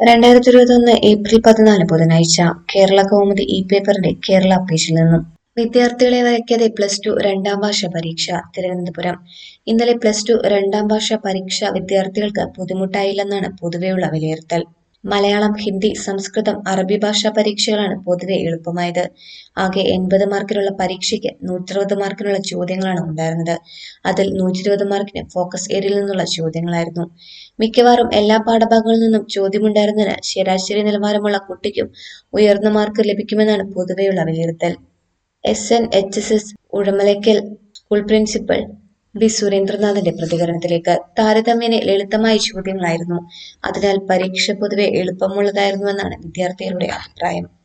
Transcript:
രണ്ടായിരത്തി ഇരുപത്തൊന്ന് ഏപ്രിൽ പതിനാല് ബുധനാഴ്ച കേരള കൗമുദി ഇ പേപ്പറിന്റെ കേരള പേജിൽ നിന്നും വിദ്യാർത്ഥികളെ വരയ്ക്കാതെ പ്ലസ് ടു രണ്ടാം ഭാഷ പരീക്ഷ തിരുവനന്തപുരം ഇന്നലെ പ്ലസ് ടു രണ്ടാം ഭാഷ പരീക്ഷ വിദ്യാർത്ഥികൾക്ക് ബുദ്ധിമുട്ടായില്ലെന്നാണ് പൊതുവെയുള്ള വിലയിരുത്തൽ മലയാളം ഹിന്ദി സംസ്കൃതം അറബി ഭാഷാ പരീക്ഷകളാണ് പൊതുവെ എളുപ്പമായത് ആകെ എൺപത് മാർക്കിനുള്ള പരീക്ഷയ്ക്ക് നൂറ്റിരുപത് മാർക്കിനുള്ള ചോദ്യങ്ങളാണ് ഉണ്ടായിരുന്നത് അതിൽ നൂറ്റിരുപത് മാർക്കിന് ഫോക്കസ് ഏരിയയിൽ നിന്നുള്ള ചോദ്യങ്ങളായിരുന്നു മിക്കവാറും എല്ലാ പാഠഭാഗങ്ങളിൽ നിന്നും ചോദ്യമുണ്ടായിരുന്നതിന് ശരാശരി നിലവാരമുള്ള കുട്ടിക്കും ഉയർന്ന മാർക്ക് ലഭിക്കുമെന്നാണ് പൊതുവെയുള്ള വിലയിരുത്തൽ S N H S S Uzhamalakkal school principal B സുരേന്ദ്രനാഥിന്റെ പ്രതികരണത്തിലേക്ക് താരതമ്യേന ലളിതമായ ചോദ്യങ്ങളായിരുന്നു അതിനാൽ പരീക്ഷ പൊതുവെ എളുപ്പമുള്ളതായിരുന്നുവെന്നാണ് വിദ്യാർത്ഥികളുടെ അഭിപ്രായം